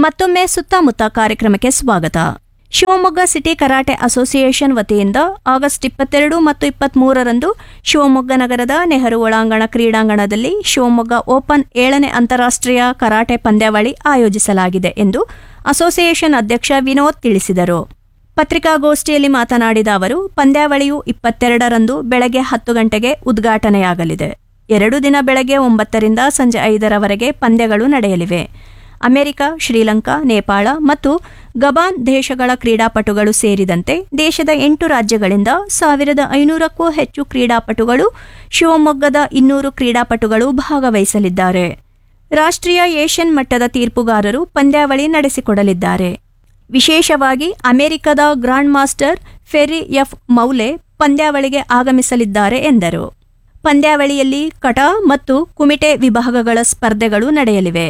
ಮತ್ತೊಮ್ಮೆ ಸುತ್ತಮುತ್ತ ಕಾರ್ಯಕ್ರಮಕ್ಕೆ ಸ್ವಾಗತ ಶಿವಮೊಗ್ಗ ಸಿಟಿ ಕರಾಟೆ ಅಸೋಸಿಯೇಷನ್ ವತಿಯಿಂದ ಆಗಸ್ಟ್ ಇಪ್ಪತ್ತೆರಡು ಮತ್ತು ಇಪ್ಪತ್ಮೂರರಂದು ಶಿವಮೊಗ್ಗ ನಗರದ ನೆಹರು ಒಳಾಂಗಣ ಕ್ರೀಡಾಂಗಣದಲ್ಲಿ ಶಿವಮೊಗ್ಗ ಓಪನ್ ಏಳನೇ ಅಂತಾರಾಷ್ಟ್ರೀಯ ಕರಾಟೆ ಪಂದ್ಯಾವಳಿ ಆಯೋಜಿಸಲಾಗಿದೆ ಎಂದು ಅಸೋಸಿಯೇಷನ್ ಅಧ್ಯಕ್ಷ ವಿನೋದ್ ತಿಳಿಸಿದರು ಪತ್ರಿಕಾಗೋಷ್ಠಿಯಲ್ಲಿ ಮಾತನಾಡಿದ ಅವರು ಪಂದ್ಯಾವಳಿಯು ಇಪ್ಪತ್ತೆರಡರಂದು ಬೆಳಗ್ಗೆ ಹತ್ತು ಗಂಟೆಗೆ ಉದ್ಘಾಟನೆಯಾಗಲಿದೆ ಎರಡು ದಿನ ಬೆಳಗ್ಗೆ ಒಂಬತ್ತರಿಂದ ಸಂಜೆ ಐದರವರೆಗೆ ಪಂದ್ಯಗಳು ನಡೆಯಲಿವೆ ಅಮೆರಿಕ ಶ್ರೀಲಂಕಾ ನೇಪಾಳ ಮತ್ತು ಗಬಾನ್ ದೇಶಗಳ ಕ್ರೀಡಾಪಟುಗಳು ಸೇರಿದಂತೆ ದೇಶದ ಎಂಟು ರಾಜ್ಯಗಳಿಂದ ಸಾವಿರದ ಐನೂರಕ್ಕೂ ಹೆಚ್ಚು ಕ್ರೀಡಾಪಟುಗಳು ಶಿವಮೊಗ್ಗದ ಇನ್ನೂರು ಕ್ರೀಡಾಪಟುಗಳು ಭಾಗವಹಿಸಲಿದ್ದಾರೆ ರಾಷ್ಟ್ರೀಯ ಏಷ್ಯನ್ ಮಟ್ಟದ ತೀರ್ಪುಗಾರರು ಪಂದ್ಯಾವಳಿ ನಡೆಸಿಕೊಡಲಿದ್ದಾರೆ ವಿಶೇಷವಾಗಿ ಅಮೆರಿಕದ grand master Ferry F Moule ಪಂದ್ಯಾವಳಿಗೆ ಆಗಮಿಸಲಿದ್ದಾರೆ ಎಂದರು ಪಂದ್ಯಾವಳಿಯಲ್ಲಿ ಕಟ ಮತ್ತು ಕುಮಿಟೆ ವಿಭಾಗಗಳ ಸ್ಪರ್ಧೆಗಳು ನಡೆಯಲಿವೆ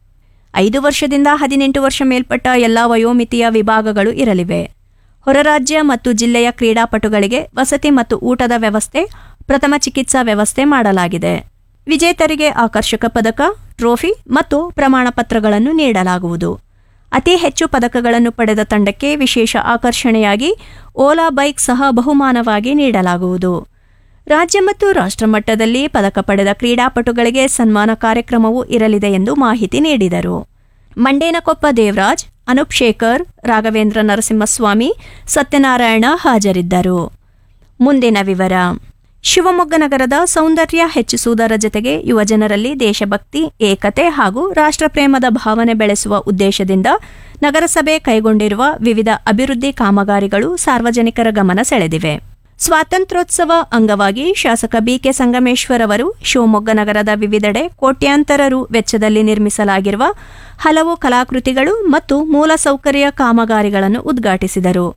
ಐದು ವರ್ಷದಿಂದ ಹದಿನೆಂಟು ವರ್ಷ ಮೇಲ್ಪಟ್ಟ ಎಲ್ಲ ವಯೋಮಿತಿಯ ವಿಭಾಗಗಳು ಇರಲಿವೆ ಹೊರರಾಜ್ಯ ಮತ್ತು ಜಿಲ್ಲೆಯ ಕ್ರೀಡಾಪಟುಗಳಿಗೆ ವಸತಿ ಮತ್ತು ಊಟದ ವ್ಯವಸ್ಥೆ ಪ್ರಥಮ ಚಿಕಿತ್ಸಾ ವ್ಯವಸ್ಥೆ ಮಾಡಲಾಗಿದೆ ವಿಜೇತರಿಗೆ ಆಕರ್ಷಕ ಪದಕ ಟ್ರೋಫಿ ಮತ್ತು ಪ್ರಮಾಣ ಪತ್ರಗಳನ್ನು ನೀಡಲಾಗುವುದು ಅತಿ ಹೆಚ್ಚು ಪದಕಗಳನ್ನು ಪಡೆದ ತಂಡಕ್ಕೆ ವಿಶೇಷ ಆಕರ್ಷಣೆಯಾಗಿ ಓಲಾ ಬೈಕ್ ಸಹ ಬಹುಮಾನವಾಗಿ ನೀಡಲಾಗುವುದು ರಾಜ್ಯ ಮತ್ತು ರಾಷ್ಟ್ರಮಟ್ಟದಲ್ಲಿ ಪದಕ ಪಡೆದ ಕ್ರೀಡಾಪಟುಗಳಿಗೆ ಸನ್ಮಾನ ಕಾರ್ಯಕ್ರಮವೂ ಇರಲಿದೆ ಎಂದು ಮಾಹಿತಿ ನೀಡಿದರು ಮಂಡೇನಕೊಪ್ಪ ದೇವರಾಜ್ ಅನೂಪ್ ಶೇಖರ್ ರಾಘವೇಂದ್ರ ನರಸಿಂಹಸ್ವಾಮಿ ಸತ್ಯನಾರಾಯಣ ಹಾಜರಿದ್ದರು ಮುಂದಿನ ವಿವರ ಶಿವಮೊಗ್ಗ ನಗರದ ಸೌಂದರ್ಯ ಹೆಚ್ಚಿಸುವುದರ ಜತೆಗೆ ಯುವಜನರಲ್ಲಿ ದೇಶಭಕ್ತಿ ಏಕತೆ ಹಾಗೂ ರಾಷ್ಟ್ರಪ್ರೇಮದ ಭಾವನೆ ಬೆಳೆಸುವ ಉದ್ದೇಶದಿಂದ ನಗರಸಭೆ ಕೈಗೊಂಡಿರುವ ವಿವಿಧ ಅಭಿವೃದ್ಧಿ ಕಾಮಗಾರಿಗಳು ಸಾರ್ವಜನಿಕರ ಗಮನ ಸೆಳೆದಿವೆ ಸ್ವಾತಂತ್ರ್ಯೋತ್ಸವ ಅಂಗವಾಗಿ ಶಾಸಕ ಬಿಕೆ ಸಂಗಮೇಶ್ವರ್ ಅವರು ಶಿವಮೊಗ್ಗ ನಗರದ ವಿವಿಧೆಡೆ ಕೋಟ್ಯಾಂತರ ರು ವೆಚ್ಚದಲ್ಲಿ ನಿರ್ಮಿಸಲಾಗಿರುವ ಹಲವು ಕಲಾಕೃತಿಗಳು ಮತ್ತು ಮೂಲಸೌಕರ್ಯ ಕಾಮಗಾರಿಗಳನ್ನು ಉದ್ಘಾಟಿಸಿದರು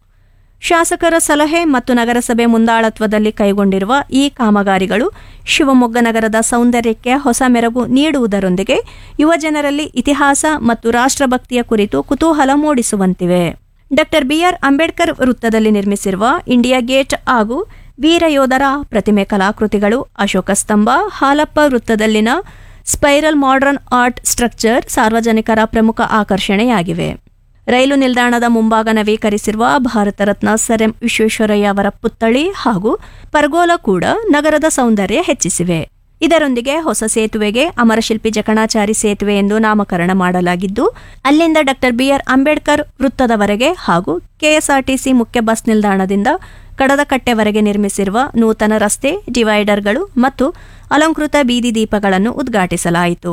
ಶಾಸಕರ ಸಲಹೆ ಮತ್ತು ನಗರಸಭೆ ಮುಂದಾಳತ್ವದಲ್ಲಿ ಕೈಗೊಂಡಿರುವ ಈ ಕಾಮಗಾರಿಗಳು ಶಿವಮೊಗ್ಗ ನಗರದ ಸೌಂದರ್ಯಕ್ಕೆ ಹೊಸ ಮೆರುಗು ನೀಡುವುದರೊಂದಿಗೆ ಯುವಜನರಲ್ಲಿ ಇತಿಹಾಸ ಮತ್ತು ರಾಷ್ಟ್ರಭಕ್ತಿಯ ಕುರಿತು ಕುತೂಹಲ ಮೂಡಿಸುವಂತಿವೆ ಡಾಕ್ಟರ್ ಬಿಆರ್ ಅಂಬೇಡ್ಕರ್ ವೃತ್ತದಲ್ಲಿ ನಿರ್ಮಿಸಿರುವ ಇಂಡಿಯಾ ಗೇಟ್ ಹಾಗೂ ವೀರಯೋಧರ ಪ್ರತಿಮೆ ಕಲಾಕೃತಿಗಳು ಅಶೋಕ ಸ್ತಂಭ ಹಾಲಪ್ಪ ವೃತ್ತದಲ್ಲಿನ ಸ್ಪೈರಲ್ ಮಾಡರ್ನ್ ಆರ್ಟ್ ಸ್ಟ್ರಕ್ಚರ್ ಸಾರ್ವಜನಿಕರ ಪ್ರಮುಖ ಆಕರ್ಷಣೆಯಾಗಿವೆ ರೈಲು ನಿಲ್ದಾಣದ ಮುಂಭಾಗ ನವೀಕರಿಸಿರುವ ಭಾರತ ರತ್ನ ಸರ್ ಎಂ ವಿಶ್ವೇಶ್ವರಯ್ಯ ಅವರ ಪುತ್ಥಳಿ ಹಾಗೂ ಪರ್ಗೋಲ ಕೂಡ ನಗರದ ಸೌಂದರ್ಯ ಹೆಚ್ಚಿಸಿವೆ ಇದರೊಂದಿಗೆ ಹೊಸ ಸೇತುವೆಗೆ ಅಮರಶಿಲ್ಪಿ ಜಕಣಾಚಾರಿ ಸೇತುವೆ ಎಂದು ನಾಮಕರಣ ಮಾಡಲಾಗಿದ್ದು ಅಲ್ಲಿಂದ ಡಾಕ್ಟರ್ ಬಿಆರ್ ಅಂಬೇಡ್ಕರ್ ವೃತ್ತದವರೆಗೆ ಹಾಗೂ ಕೆಎಸ್ಆರ್ಟಿಸಿ ಮುಖ್ಯ ಬಸ್ ನಿಲ್ದಾಣದಿಂದ ಕಡದಕಟ್ಟೆವರೆಗೆ ನಿರ್ಮಿಸಿರುವ ನೂತನ ರಸ್ತೆ ಡಿವೈಡರ್ಗಳು ಮತ್ತು ಅಲಂಕೃತ ಬೀದಿ ದೀಪಗಳನ್ನು ಉದ್ಘಾಟಿಸಲಾಯಿತು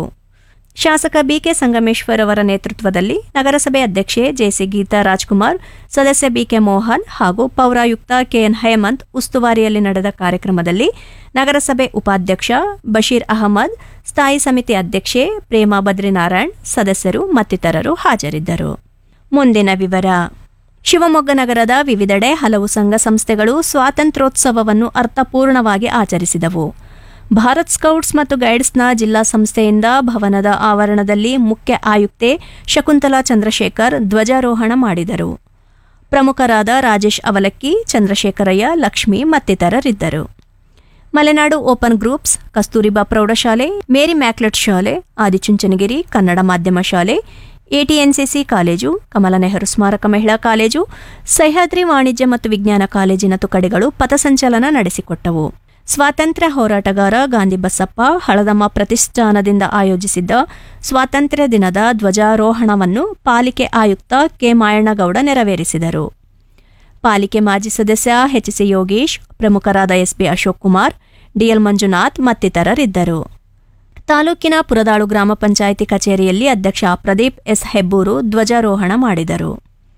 ಶಾಸಕ ಬಿಕೆ ಸಂಗಮೇಶ್ವರ್ ಅವರ ನೇತೃತ್ವದಲ್ಲಿ ನಗರಸಭೆ ಅಧ್ಯಕ್ಷೆ ಜೆಸಿ ಗೀತಾ ರಾಜ್ಕುಮಾರ್ ಸದಸ್ಯ ಬಿಕೆ ಮೋಹನ್ ಹಾಗೂ ಪೌರಾಯುಕ್ತ ಕೆಎನ್ ಹೇಮಂತ್ ಉಸ್ತುವಾರಿಯಲ್ಲಿ ನಡೆದ ಕಾರ್ಯಕ್ರಮದಲ್ಲಿ ನಗರಸಭೆ ಉಪಾಧ್ಯಕ್ಷ ಬಶೀರ್ ಅಹಮದ್ ಸ್ಥಾಯಿ ಸಮಿತಿ ಅಧ್ಯಕ್ಷೆ ಪ್ರೇಮಾ ಬದ್ರಿನಾರಾಯಣ್ ಸದಸ್ಯರು ಮತ್ತಿತರರು ಹಾಜರಿದ್ದರು ಮುಂದಿನ ವಿವರ ಶಿವಮೊಗ್ಗ ನಗರದ ವಿವಿಧೆಡೆ ಹಲವು ಸಂಘ ಸಂಸ್ಥೆಗಳು ಸ್ವಾತಂತ್ರ್ಯೋತ್ಸವವನ್ನು ಅರ್ಥಪೂರ್ಣವಾಗಿ ಆಚರಿಸಿದವು ಭಾರತ್ ಸ್ಕೌಟ್ಸ್ ಮತ್ತು ಗೈಡ್ಸ್ನ ಜಿಲ್ಲಾ ಸಂಸ್ಥೆಯಿಂದ ಭವನದ ಆವರಣದಲ್ಲಿ ಮುಖ್ಯ ಆಯುಕ್ತೆ ಶಕುಂತಲಾ ಚಂದ್ರಶೇಖರ್ ಧ್ವಜಾರೋಹಣ ಮಾಡಿದರು ಪ್ರಮುಖರಾದ ರಾಜೇಶ್ ಅವಲಕ್ಕಿ ಚಂದ್ರಶೇಖರಯ್ಯ ಲಕ್ಷ್ಮಿ ಮತ್ತಿತರರಿದ್ದರು ಮಲೆನಾಡು ಓಪನ್ ಗ್ರೂಪ್ಸ್ ಕಸ್ತೂರಿಬಾ ಪ್ರೌಢಶಾಲೆ ಮೇರಿ ಮ್ಯಾಕ್ಲೆಟ್ ಶಾಲೆ ಆದಿಚುಂಚನಗಿರಿ ಕನ್ನಡ ಮಾಧ್ಯಮ ಶಾಲೆ ಎಟಿಎನ್ಸಿಸಿ ಕಾಲೇಜು ಕಮಲ ನೆಹರು ಸ್ಮಾರಕ ಮಹಿಳಾ ಕಾಲೇಜು ಸಹ್ಯಾದ್ರಿ ವಾಣಿಜ್ಯ ಮತ್ತು ವಿಜ್ಞಾನ ಕಾಲೇಜಿನ ತುಕಡಿಗಳು ಪಥಸಂಚಲನ ನಡೆಸಿಕೊಟ್ಟವು ಸ್ವಾತಂತ್ರ್ಯ ಹೋರಾಟಗಾರ ಗಾಂಧಿ ಬಸಪ್ಪ ಹಳದಮ್ಮ ಪ್ರತಿಷ್ಠಾನದಿಂದ ಆಯೋಜಿಸಿದ್ದ ಸ್ವಾತಂತ್ರ್ಯ ದಿನದ ಧ್ವಜಾರೋಹಣವನ್ನು ಪಾಲಿಕೆ ಆಯುಕ್ತ ಕೆ ಮಾಯಣ್ಣಗೌಡ ನೆರವೇರಿಸಿದರು ಪಾಲಿಕೆ ಮಾಜಿ ಸದಸ್ಯ ಎಚ್ಸಿ ಯೋಗೇಶ್ ಪ್ರಮುಖರಾದ ಎಸ್ಬಿ ಅಶೋಕ್ ಕುಮಾರ್ ಡಿಎಲ್ ಮಂಜುನಾಥ್ ಮತ್ತಿತರರಿದ್ದರು ತಾಲೂಕಿನ ಪುರದಾಳು ಗ್ರಾಮ ಪಂಚಾಯಿತಿ ಕಚೇರಿಯಲ್ಲಿ ಅಧ್ಯಕ್ಷ ಪ್ರದೀಪ್ ಎಸ್ ಹೆಬ್ಬೂರು ಧ್ವಜಾರೋಹಣ ಮಾಡಿದರು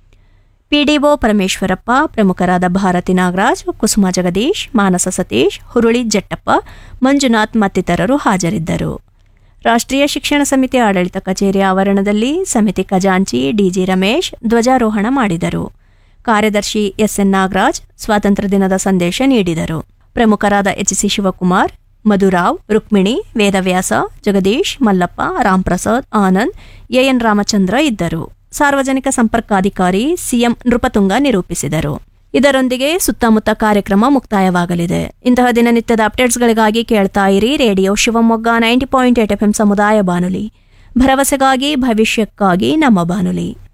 ಪಿಡಿಒ ಪರಮೇಶ್ವರಪ್ಪ ಪ್ರಮುಖರಾದ ಭಾರತಿ ನಾಗರಾಜ್ ಕುಸುಮ ಜಗದೀಶ್ ಮಾನಸ ಸತೀಶ್ ಹುರುಳಿ ಜಟ್ಟಪ್ಪ ಮಂಜುನಾಥ್ ಮತ್ತಿತರರು ಹಾಜರಿದ್ದರು ರಾಷ್ಟ್ರೀಯ ಶಿಕ್ಷಣ ಸಮಿತಿ ಆಡಳಿತ ಕಚೇರಿ ಆವರಣದಲ್ಲಿ ಸಮಿತಿ ಖಜಾಂಚಿ ಡಿಜಿ ರಮೇಶ್ ಧ್ವಜಾರೋಹಣ ಮಾಡಿದರು ಕಾರ್ಯದರ್ಶಿ ಎಸ್ಎನ್ ನಾಗರಾಜ್ ಸ್ವಾತಂತ್ರ್ಯ ದಿನದ ಸಂದೇಶ ನೀಡಿದರು ಪ್ರಮುಖರಾದ ಎಚ್ಸಿ ಶಿವಕುಮಾರ್ ಮಧುರಾವ್ ರುಕ್ಮಿಣಿ ವೇದವ್ಯಾಸ ಜಗದೀಶ್ ಮಲ್ಲಪ್ಪ ರಾಮ್ಪ್ರಸಾದ್ ಆನಂದ್ ಎಎನ್ ರಾಮಚಂದ್ರ ಇದ್ದರು ಸಾರ್ವಜನಿಕ ಸಂಪರ್ಕಾಧಿಕಾರಿ ಸಿಎಂ ನೃಪತುಂಗ ನಿರೂಪಿಸಿದರು ಇದರೊಂದಿಗೆ ಸುತ್ತಮುತ್ತ ಕಾರ್ಯಕ್ರಮ ಮುಕ್ತಾಯವಾಗಲಿದೆ ಇಂತಹ ದಿನನಿತ್ಯದ ಅಪ್ಡೇಟ್ಸ್ಗಳಿಗಾಗಿ ಕೇಳ್ತಾ ಇರಿ radio Shivamogga ninety point eight FM ಸಮುದಾಯ ಬಾನುಲಿ ಭರವಸೆಗಾಗಿ ಭವಿಷ್ಯಕ್ಕಾಗಿ ನಮ್ಮ ಬಾನುಲಿ